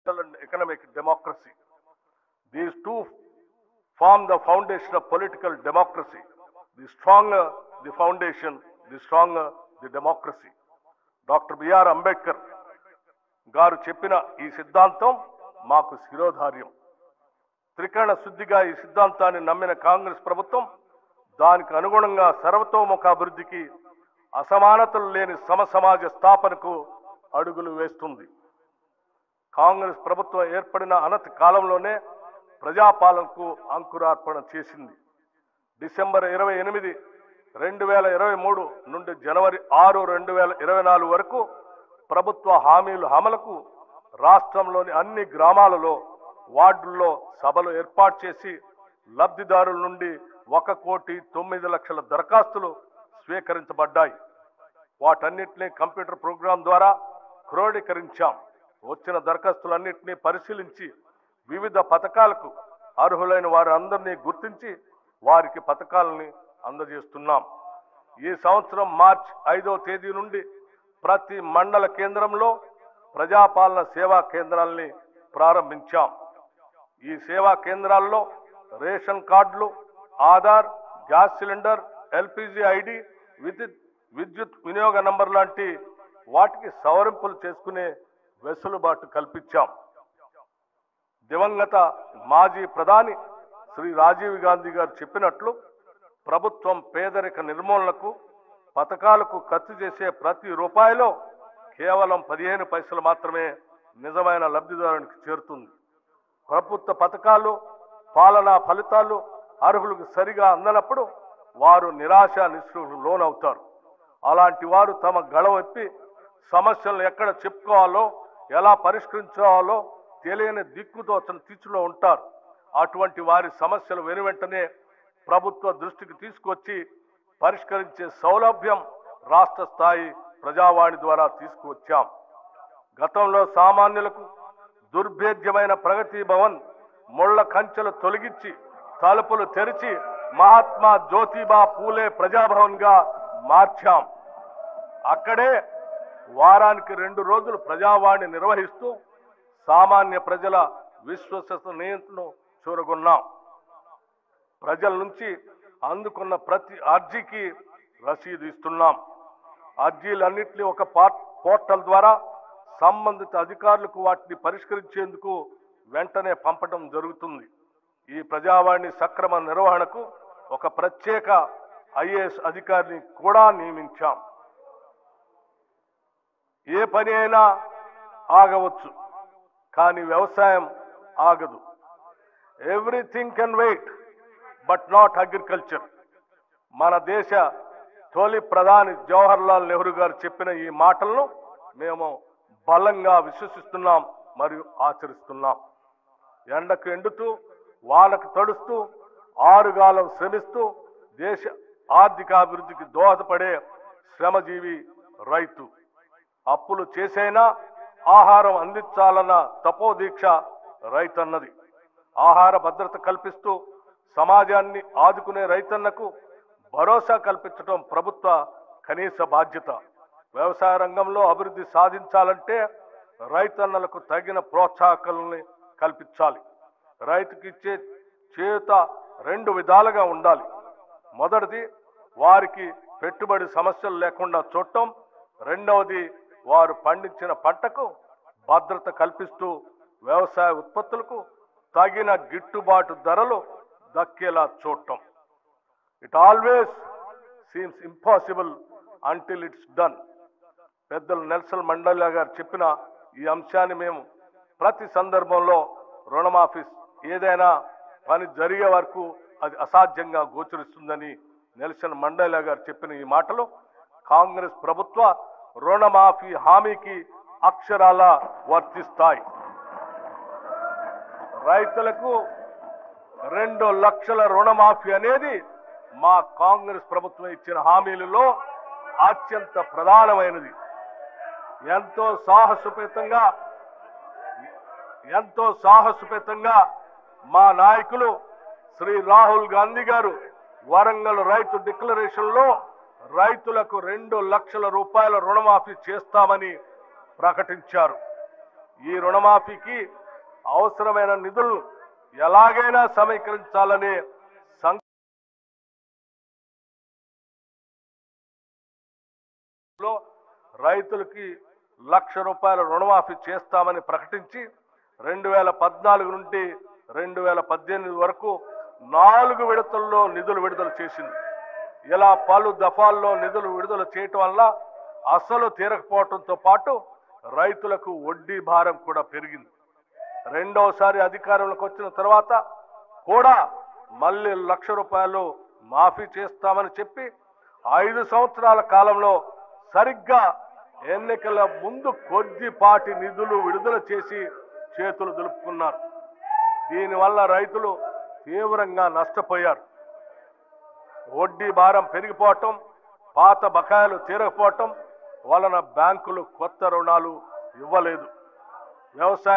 social and economic democracy. These two form the foundation of political democracy. The stronger the foundation, the stronger the democracy. Doctor BR Ambedkar గారు చెప్పిన ఈ సిద్ధాంతం మాకు శిరోధార్యం త్రికరణ శుద్ధిగా ఈ సిద్ధాంతాన్ని నమ్మిన కాంగ్రెస్ ప్రభుత్వం దానికి అనుగుణంగా సర్వతోముఖాభివృద్ధికి అసమానతలు లేని సమసమాజ స్థాపనకు అడుగులు వేస్తుంది కాంగ్రెస్ ప్రభుత్వం ఏర్పడిన అనతి కాలంలోనే ప్రజాపాలనకు అంకురార్పణ చేసింది డిసెంబర్ ఇరవై ఎనిమిది రెండు వేల ఇరవై మూడు నుండి జనవరి ఆరు రెండు వేల ఇరవై నాలుగు వరకు ప్రభుత్వ హామీలు అమలుకు రాష్ట్రంలోని అన్ని గ్రామాలలో వార్డుల్లో సభలు ఏర్పాటు చేసి లబ్ధిదారుల నుండి ఒక కోటి తొమ్మిది లక్షల దరఖాస్తులు స్వీకరించబడ్డాయి వాటన్నిటినీ కంప్యూటర్ ప్రోగ్రాం ద్వారా క్రోడీకరించాం వచ్చిన దరఖాస్తులన్నింటినీ పరిశీలించి వివిధ పథకాలకు అర్హులైన వారందరినీ గుర్తించి వారికి పథకాలని అందజేస్తున్నాం ఈ సంవత్సరం మార్చి ఐదవ తేదీ నుండి ప్రతి మండల కేంద్రంలో ప్రజాపాలన సేవా కేంద్రాల్ని ప్రారంభించాం ఈ సేవా కేంద్రాల్లో రేషన్ కార్డులు Aadhaar gas cylinder LPG ID విద్యుత్ విద్యుత్ వినియోగ నంబర్ లాంటి వాటికి సవరింపులు చేసుకునే వెసులుబాటు కల్పించాం దివంగత మాజీ ప్రధాని శ్రీ రాజీవ్ గాంధీ గారు చెప్పినట్లు ప్రభుత్వం పేదరిక నిర్మూలనకు పథకాలకు ఖర్చు చేసే ప్రతి రూపాయిలో కేవలం పదిహేను పైసలు మాత్రమే నిజమైన లబ్ధిదారునికి చేరుతుంది ప్రభుత్వ పథకాలు పాలనా ఫలితాలు అర్హులకు సరిగా అందనప్పుడు వారు నిరాశ నిస్పృహలు లోనవుతారు అలాంటి వారు తమ గళవెప్పి సమస్యలను ఎక్కడ చెప్పుకోవాలో ఎలా పరిష్కరించాలో తెలియని దిక్కుతోచన తీర్చులో ఉంటారు అటువంటి వారి సమస్యలు వెను వెంటనే ప్రభుత్వ దృష్టికి తీసుకొచ్చి పరిష్కరించే సౌలభ్యం రాష్ట్ర స్థాయి ప్రజావాణి ద్వారా తీసుకువచ్చాం గతంలో సామాన్యులకు దుర్భేద్యమైన ప్రగతి భవన్ ముళ్ల కంచెలు తొలగించి తలుపులు తెరిచి మహాత్మా జ్యోతిబా పూలే ప్రజాభవన్ గా మార్చాం అక్కడే వారానికి రెండు రోజులు ప్రజావాణి నిర్వహిస్తూ సామాన్య ప్రజల విశ్వసనీయతను చూరగొన్నాం ప్రజల నుంచి అందుకున్న ప్రతి అర్జీకి రసీదు ఇస్తున్నాం అర్జీలన్నింటినీ ఒక పార్- పోర్టల్ ద్వారా సంబంధిత అధికారులకు వాటిని పరిష్కరించేందుకు వెంటనే పంపడం జరుగుతుంది ఈ ప్రజావాణి సక్రమ నిర్వహణకు ఒక ప్రత్యేక ఐఏఎస్ అధికారిని కూడా నియమించాం ఏ పని అయినా ఆగవచ్చు కానీ వ్యవసాయం ఆగదు everything can wait but not agriculture మన దేశ తొలి ప్రధాని జవహర్ లాల్ నెహ్రూ గారు చెప్పిన ఈ మాటలను మేము బలంగా విశ్వసిస్తున్నాం మరియు ఆచరిస్తున్నాం ఎండకు ఎండుతూ వానకు తడుస్తూ ఆరుగాలం శ్రమిస్తూ దేశ ఆర్థికాభివృద్ధికి దోహదపడే శ్రమజీవి రైతు అప్పులు చేసైనా ఆహారం అందించాలన్న తపోదీక్ష రైతన్నది ఆహార భద్రత కల్పిస్తూ సమాజాన్ని ఆదుకునే రైతన్నకు భరోసా కల్పించడం ప్రభుత్వ కనీస బాధ్యత వ్యవసాయ రంగంలో అభివృద్ధి సాధించాలంటే రైతన్నలకు తగిన ప్రోత్సాహకాలని కల్పించాలి రైతుకి ఇచ్చే చేయుత రెండు విధాలుగా ఉండాలి మొదటిది వారికి పెట్టుబడి సమస్యలు లేకుండా చూడటం రెండవది వారు పండించిన పంటకు భద్రత కల్పిస్తూ వ్యవసాయ ఉత్పత్తులకు తగిన గిట్టుబాటు ధరలు దక్కేలా చూడటం it always seems impossible until it's done పెద్దలు నెల్సన్ మండలియా గారు చెప్పిన ఈ అంశాన్ని మేము ప్రతి సందర్భంలో రుణమాఫీ ఏదైనా పని జరిగే వరకు అది అసాధ్యంగా గోచరిస్తుందని నెల్సన్ మండలియా గారు చెప్పిన ఈ మాటలు కాంగ్రెస్ ప్రభుత్వ రుణమాఫీ హామీకి అక్షరాల వర్తిస్తాయి రైతులకు రెండు లక్షల రుణమాఫీ అనేది మా కాంగ్రెస్ ప్రభుత్వం ఇచ్చిన హామీలలో అత్యంత ప్రధానమైనది ఎంతో సాహసోపేతంగా ఎంతో సాహసోపేతంగా మా నాయకులు శ్రీ రాహుల్ గాంధీ గారు వరంగల్ రైతు డిక్లరేషన్ లో రైతులకు రెండు లక్షల రూపాయల రుణమాఫీ చేస్తామని ప్రకటించారు ఈ రుణమాఫీకి అవసరమైన నిధులు ఎలాగైనా సమీకరించాలని సం లో రైతులకి లక్ష రూపాయల రుణమాఫీ చేస్తామని ప్రకటించి రెండు వేల పద్నాలుగు నుండి రెండు వేల పద్దెనిమిది వరకు నాలుగు విడతల్లో నిధులు విడుదల చేసింది ఇలా పలు దఫాల్లో నిధులు విడుదల చేయటం వల్ల అసలు తీరకపోవటంతో పాటు రైతులకు వడ్డీ భారం కూడా పెరిగింది రెండోసారి అధికారంలోకి వచ్చిన తర్వాత కూడా మళ్ళీ లక్ష రూపాయలు మాఫీ చేస్తామని చెప్పి ఐదు సంవత్సరాల కాలంలో సరిగ్గా ఎన్నికల ముందు కొద్దిపాటి నిధులు విడుదల చేసి చేతులు దులుపుకున్నారు దీనివల్ల రైతులు తీవ్రంగా నష్టపోయారు వడ్డీ భారం పెరిగిపోవటం పాత బకాయిలు తీరకపోవటం వలన బ్యాంకులు కొత్త రుణాలు ఇవ్వలేదు వ్యవసాయ